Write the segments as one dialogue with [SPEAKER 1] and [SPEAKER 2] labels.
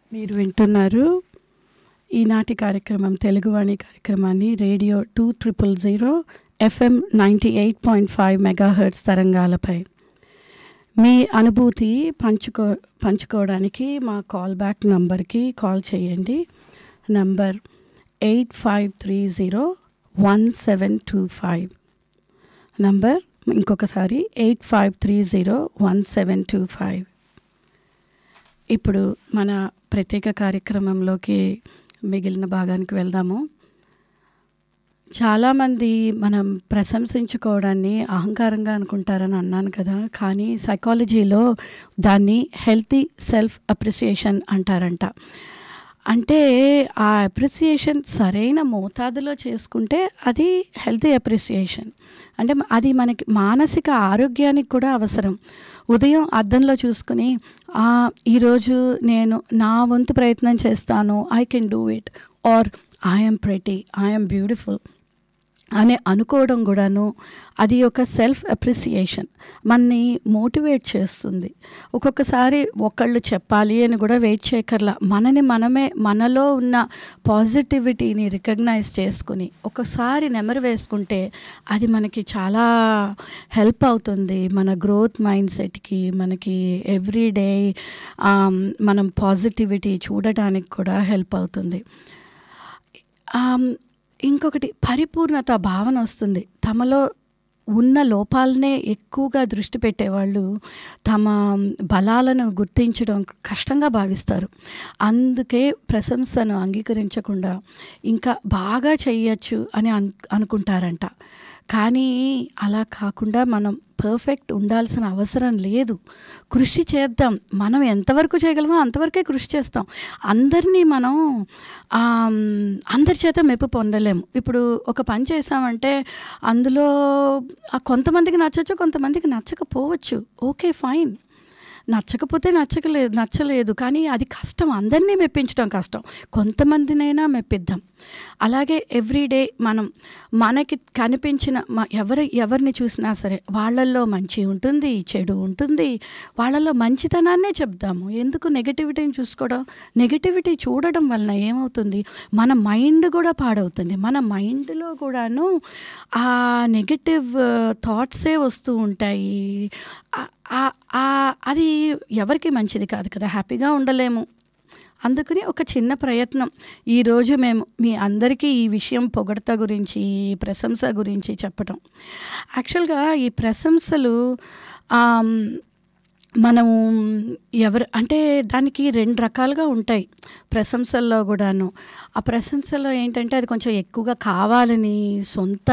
[SPEAKER 1] మీరు వింటున్నారు ఈనాటి కార్యక్రమం తెలుగువాణి కార్యక్రమాన్ని radio two triple zero FM ninety eight point five megahertz తరంగాలపై మీ అనుభూతి పంచుకో పంచుకోవడానికి మా కాల్ బ్యాక్ నంబర్కి కాల్ చేయండి number eight five three zero one seven two five number ఇంకొకసారి eight five three zero one seven two five ఇప్పుడు మన ప్రత్యేక కార్యక్రమంలోకి మిగిలిన భాగానికి వెళ్దాము చాలామంది మనం ప్రశంసించుకోవడాన్ని అహంకారంగా అనుకుంటారని అన్నాను కదా కానీ సైకాలజీలో దాన్ని హెల్తీ సెల్ఫ్ అప్రిసియేషన్ అంటారంట అంటే ఆ అప్రిసియేషన్ సరైన మోతాదులో చేసుకుంటే అది హెల్తీ అప్రిసియేషన్ అంటే అది మనకి మానసిక ఆరోగ్యానికి కూడా అవసరం ఉదయం అద్దంలో చూసుకుని ఈరోజు నేను నా వంతు ప్రయత్నం చేస్తాను I can do it or I'm pretty I'm beautiful అని అనుకోవడం కూడాను అది ఒక సెల్ఫ్ అప్రిసియేషన్ మనని మోటివేట్ చేస్తుంది ఒక్కొక్కసారి ఒకళ్ళు చెప్పాలి అని కూడా వెయిట్ చేయకర్లా మనని మనమే మనలో ఉన్న పాజిటివిటీని రికగ్నైజ్ చేసుకుని ఒకసారి నెమరు వేసుకుంటే అది మనకి చాలా హెల్ప్ అవుతుంది మన గ్రోత్ మైండ్ సెట్కి మనకి ఎవ్రీడే మనం పాజిటివిటీ చూడటానికి కూడా హెల్ప్ అవుతుంది ఇంకొకటి పరిపూర్ణత భావన వస్తుంది తమలో ఉన్న లోపాలనే ఎక్కువగా దృష్టి పెట్టేవాళ్ళు తమ బలాలను గుర్తించడం కష్టంగా భావిస్తారు అందుకే ప్రశంసను అంగీకరించకుండా ఇంకా బాగా చెయ్యొచ్చు అని అను అనుకుంటారంట కానీ అలా కాకుండా మనం పర్ఫెక్ట్ ఉండాల్సిన అవసరం లేదు కృషి చేద్దాం మనం ఎంతవరకు చేయగలమో అంతవరకే కృషి చేస్తాం అందరినీ మనం అందరి చేత మెప్పు పొందలేము ఇప్పుడు ఒక పని చేసామంటే అందులో కొంతమందికి నచ్చచ్చు కొంతమందికి నచ్చకపోవచ్చు ఓకే ఫైన్ నచ్చకపోతే నచ్చకలేదు నచ్చలేదు కానీ అది కష్టం అందరినీ మెప్పించడం కష్టం కొంతమందినైనా మెప్పిద్దాం అలాగే ఎవ్రీడే మనం మనకి కనిపించిన ఎవరు ఎవరిని చూసినా సరే వాళ్ళల్లో మంచి ఉంటుంది చెడు ఉంటుంది వాళ్ళలో మంచితనాన్నే చెప్దాము ఎందుకు నెగటివిటీని చూసుకోవడం నెగటివిటీ చూడడం వలన ఏమవుతుంది మన మైండ్ కూడా పాడవుతుంది మన మైండ్లో కూడాను ఆ నెగటివ్ థాట్సే వస్తూ ఉంటాయి అది ఎవరికి మంచిది కాదు కదా హ్యాపీగా ఉండలేము అందుకని ఒక చిన్న ప్రయత్నం ఈరోజు మేము మీ అందరికీ ఈ విషయం పొగడత గురించి ప్రశంస గురించి చెప్పటం యాక్చువల్గా ఈ ప్రశంసలు మనము ఎవరు అంటే దానికి రెండు రకాలుగా ఉంటాయి ప్రశంసల్లో కూడాను ఆ ప్రశంసలో ఏంటంటే అది కొంచెం ఎక్కువగా కావాలని సొంత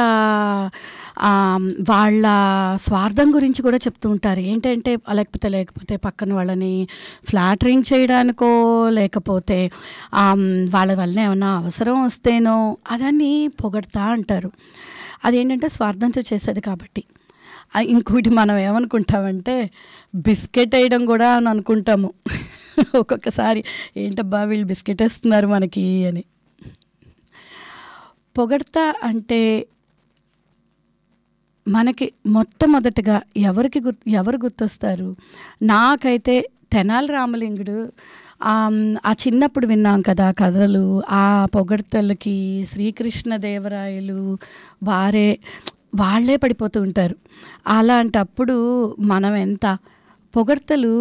[SPEAKER 1] వాళ్ళ స్వార్థం గురించి కూడా చెప్తూ ఉంటారు ఏంటంటే లేకపోతే లేకపోతే పక్కన వాళ్ళని ఫ్లాటరింగ్ చేయడానికో లేకపోతే వాళ్ళ వలన ఏమైనా అవసరం వస్తేనో అదని పొగడతా అంటారు అదేంటంటే స్వార్థంతో చేసేది కాబట్టి ఇంకోటి మనం ఏమనుకుంటామంటే బిస్కెట్ వేయడం కూడా అని అనుకుంటాము ఒక్కొక్కసారి ఏంటబ్బా వీళ్ళు బిస్కెట్ వేస్తున్నారు మనకి అని పొగడతా అంటే మనకి మొట్టమొదటగా ఎవరికి గుర్తు ఎవరు గుర్తొస్తారు నాకైతే తెనాలి రామలింగుడు ఆ చిన్నప్పుడు విన్నాం కదా కథలు ఆ పొగడ్తలకి శ్రీకృష్ణదేవరాయలు వారే వాళ్ళే పడిపోతూ ఉంటారు అలాంటప్పుడు మనం ఎంత పొగడ్తలు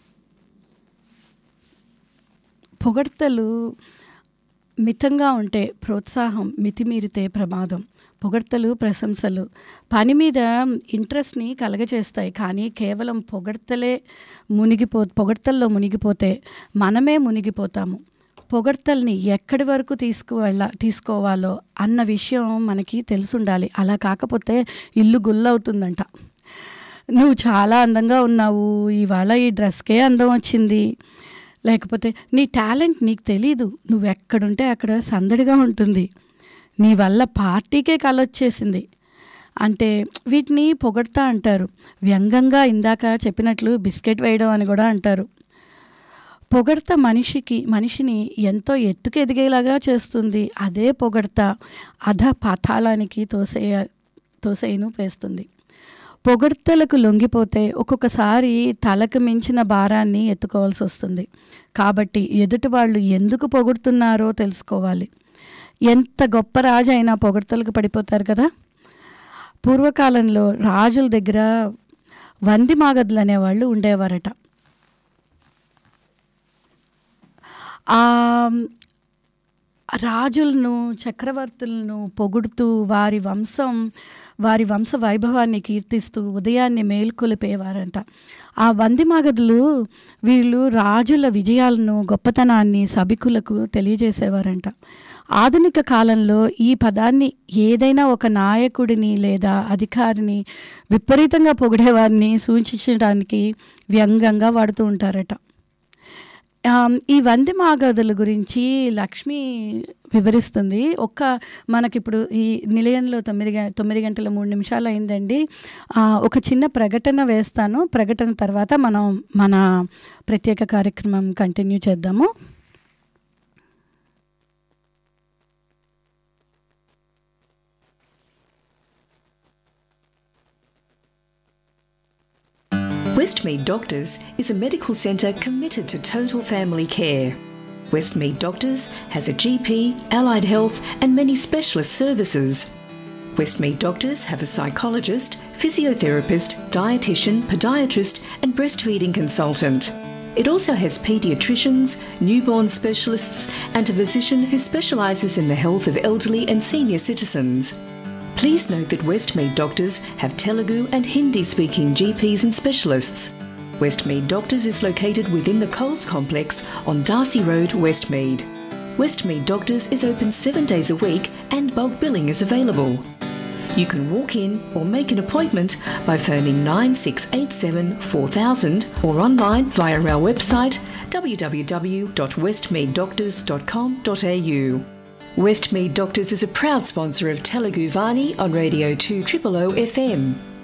[SPEAKER 1] పొగడ్తలు మితంగా ఉంటే ప్రోత్సాహం మితిమీరితే ప్రమాదం పొగడ్తలు ప్రశంసలు పని మీద ఇంట్రెస్ట్ని కలగజేస్తాయి కానీ కేవలం పొగడ్తలే మునిగిపో పొగడ్తల్లో మునిగిపోతే మనమే మునిగిపోతాము పొగడ్తల్ని ఎక్కడి వరకు తీసుకువెళ్ళ తీసుకోవాలో అన్న విషయం మనకి తెలుసుండాలి అలా కాకపోతే ఇల్లు గుల్లవుతుందంట నువ్వు చాలా అందంగా ఉన్నావు ఇవాళ ఈ డ్రెస్కే అందం వచ్చింది లేకపోతే నీ టాలెంట్ నీకు తెలీదు నువ్వు ఎక్కడుంటే అక్కడ సందడిగా ఉంటుంది నీ వల్ల పార్టీకే కలొచ్చేసింది అంటే వీటిని పొగడతా అంటారు వ్యంగంగా ఇందాక చెప్పినట్లు బిస్కెట్ వేయడం అని కూడా అంటారు పొగడత మనిషికి మనిషిని ఎంతో ఎత్తుకు ఎదిగేలాగా చేస్తుంది అదే పొగడత అధ పాతాళానికి తోసేయ తోసేయను వేస్తుంది పొగడ్తలకు లొంగిపోతే ఒక్కొక్కసారి తలకు మించిన భారాన్ని ఎత్తుకోవాల్సి వస్తుంది కాబట్టి ఎదుటి వాళ్ళు ఎందుకు పొగుడుతున్నారో తెలుసుకోవాలి ఎంత గొప్ప రాజు అయినా పొగడ్తలకు పడిపోతారు కదా పూర్వకాలంలో రాజుల దగ్గర వంది మాగదులు అనేవాళ్ళు ఉండేవారట ఆ రాజులను చక్రవర్తులను పొగుడుతూ వారి వంశం వారి వంశ వైభవాన్ని కీర్తిస్తూ ఉదయాన్నే మేల్కొలిపేవారంట ఆ వంది మాగదులు వీళ్ళు రాజుల విజయాలను గొప్పతనాన్ని సభికులకు తెలియజేసేవారంట ఆధునిక కాలంలో ఈ పదాన్ని ఏదైనా ఒక నాయకుడిని లేదా అధికారిని విపరీతంగా పొగిడేవారిని సూచించడానికి వ్యంగ్యంగా వాడుతూ ఉంటారట ఆమ్, ఈ వంది మాగదుల గురించి లక్ష్మి వివరిస్తుంది ఒక్క మనకిప్పుడు ఈ నిలయంలో తొమ్మిది గ- తొమ్మిది గంటల మూడు నిమిషాలు అయిందండి ఆ, ఒక చిన్న ప్రకటన వేస్తాను ప్రకటన తర్వాత మనం మన ప్రత్యేక కార్యక్రమం కంటిన్యూ చేద్దాము
[SPEAKER 2] Westmead Doctors is a medical centre committed to total family care. Westmead Doctors has a GP, allied health, and many specialist services. Westmead Doctors have a psychologist, physiotherapist, dietitian, podiatrist, and breastfeeding consultant. It also has paediatricians, newborn specialists, and a physician who specialises in the health of elderly and senior citizens. Please note that Westmead Doctors have Telugu and Hindi speaking GPs and specialists. Westmead Doctors is located within the Coles complex on Darcy Road, Westmead. Westmead Doctors is open seven days a week and bulk billing is available. You can walk in or make an appointment by phoning 9687 4000 or online via our website www.westmeaddoctors.com.au. Westmead Doctors is a proud sponsor of Telugu Vani on Radio 2 Triple O FM.